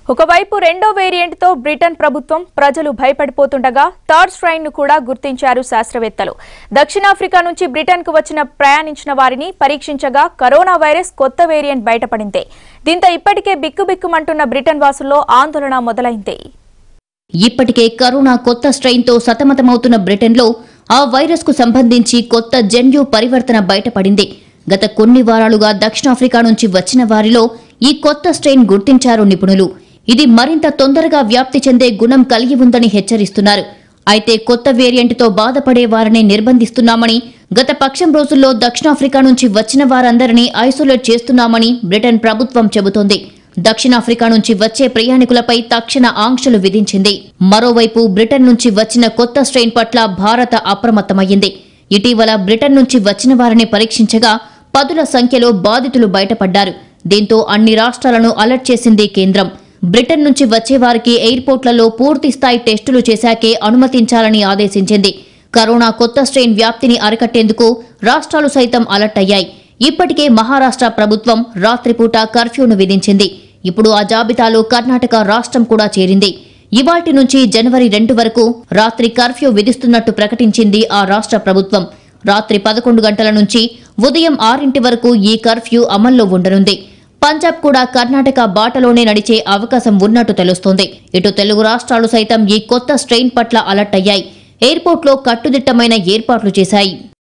ఒకవైపు రెండో వేరియంట్తో బ్రిటన్ ప్రభుత్వం ప్రజలు భయపడిపోతుండగా థర్డ్ స్ట్రైన్ ను కూడా గుర్తించారు శాస్త్రవేత్తలు దక్షిణాఫ్రికా నుంచి బ్రిటన్కు వచ్చిన ప్రయాణించిన వారిని పరీక్షించగా కరోనా వైరస్ కొత్త వేరియంట్ బయటపడింది దీంతో ఇప్పటికే బిక్కుబిక్కుమంటున్న బ్రిటన్ వాసుల్లో ఆందోళన మొదలైంది ఇప్పటికే కరోనా కొత్త స్ట్రెయిన్తో సతమతమవుతున్న బ్రిటన్లో ఆ వైరస్కు సంబంధించి కొత్త జన్యు పరివర్తన బయటపడింది గత కొన్ని వారాలుగా దక్షిణాఫ్రికా నుంచి వచ్చిన వారిలో ఈ కొత్త స్ట్రెయిన్ గుర్తించారు నిపుణులు ఇది మరింత తొందరగా వ్యాప్తి చెందే గుణం కలిగి ఉందని హెచ్చరిస్తున్నారు అయితే కొత్త వేరియంట్తో బాధపడే వారిని నిర్బంధిస్తున్నామని గత పక్షం రోజుల్లో దక్షిణాఫ్రికా నుంచి వచ్చిన వారందరినీ ఐసోలేట్ చేస్తున్నామని బ్రిటన్ ప్రభుత్వం చెబుతోంది దక్షిణాఫ్రికా నుంచి వచ్చే ప్రయాణికులపై తక్షణ ఆంక్షలు విధించింది మరోవైపు బ్రిటన్ నుంచి వచ్చిన కొత్త స్ట్రెయిన్ పట్ల భారత అప్రమత్తమయ్యింది ఇటీవల బ్రిటన్ నుంచి వచ్చిన వారిని పరీక్షించగా పదుల సంఖ్యలో బాధితులు బయటపడ్డారు దీంతో అన్ని రాష్ట్రాలను అలర్ట్ చేసింది కేంద్రం బ్రిటన్ నుంచి వచ్చే వారికి ఎయిర్పోర్ట్లలో పూర్తి స్థాయి టెస్టులు చేశాకే అనుమతించాలని ఆదేశించింది కరోనా కొత్త స్ట్రెయిన్ వ్యాప్తిని అరికట్టేందుకు రాష్ట్రాలు సైతం అలర్ట్ అయ్యాయి ఇప్పటికే మహారాష్ట్ర ప్రభుత్వం రాత్రిపూట కర్ఫ్యూను విధించింది ఇప్పుడు ఆ జాబితాలో కర్ణాటక రాష్ట్రం కూడా చేరింది ఇవాల్టి నుంచి జనవరి రెండు వరకు రాత్రి కర్ఫ్యూ విధిస్తున్నట్టు ప్రకటించింది ఆ రాష్ట్ర ప్రభుత్వం రాత్రి పదకొండు గంటల నుంచి ఉదయం ఆరింటి వరకు ఈ కర్ఫ్యూ అమల్లో ఉండనుంది పంజాబ్ కూడా కర్ణాటక బాటలోనే నడిచే అవకాశం ఉన్నట్టు తెలుస్తోంది ఇటు తెలుగు రాష్ట్రాలు సైతం ఈ కొత్త స్ట్రెయిన్ పట్ల అలర్ట్ అయ్యాయి ఎయిర్పోర్ట్లో కట్టుదిట్టమైన ఏర్పాట్లు చేశాయి